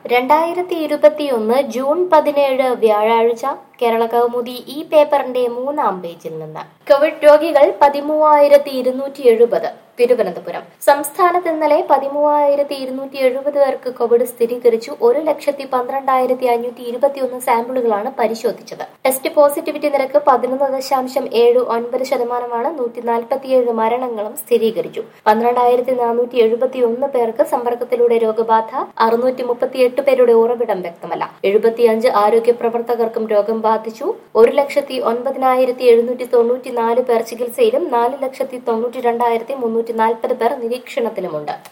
രണ്ടായിരത്തി ഇരുപത്തിയൊന്ന് ജൂൺ പതിനേഴ് വ്യാഴാഴ്ച കേരള കൗമുദി ഈ പേപ്പറിന്റെ മൂന്നാം പേജിൽ നിന്ന് കോവിഡ് രോഗികൾ പതിമൂവായിരത്തി ഇരുന്നൂറ്റി എഴുപത് തിരുവനന്തപുരം സംസ്ഥാനത്ത് ഇന്നലെ പതിമൂവായിരത്തി ഇരുന്നൂറ്റി എഴുപത് പേർക്ക് കോവിഡ് സ്ഥിരീകരിച്ചു ഒരു ലക്ഷത്തി പന്ത്രണ്ടായിരത്തി അഞ്ഞൂറ്റി ഇരുപത്തിയൊന്ന് സാമ്പിളുകളാണ് പരിശോധിച്ചത് ടെസ്റ്റ് പോസിറ്റിവിറ്റി നിരക്ക് പതിനൊന്ന് ദശാംശം ഏഴ് ഒൻപത് ശതമാനമാണ് നൂറ്റി നാൽപ്പത്തിയേഴ് മരണങ്ങളും സ്ഥിരീകരിച്ചു പന്ത്രണ്ടായിരത്തി നാനൂറ്റി എഴുപത്തി ഒന്ന് പേർക്ക് സമ്പർക്കത്തിലൂടെ രോഗബാധ അറുന്നൂറ്റി മുപ്പത്തിയെട്ട് പേരുടെ ഉറവിടം വ്യക്തമല്ല എഴുപത്തിയഞ്ച് ആരോഗ്യ പ്രവർത്തകർക്കും രോഗം ബാധിച്ചു ഒരു ലക്ഷത്തി ഒൻപതിനായിരത്തി എഴുന്നൂറ്റി തൊണ്ണൂറ്റി നാല് പേർ ചികിത്സയിലും നാല് ലക്ഷത്തി തൊണ്ണൂറ്റി രണ്ടായിരത്തി മുന്നൂറ്റി നാൽപ്പത് പേർ നിരീക്ഷണത്തിലുമുണ്ട്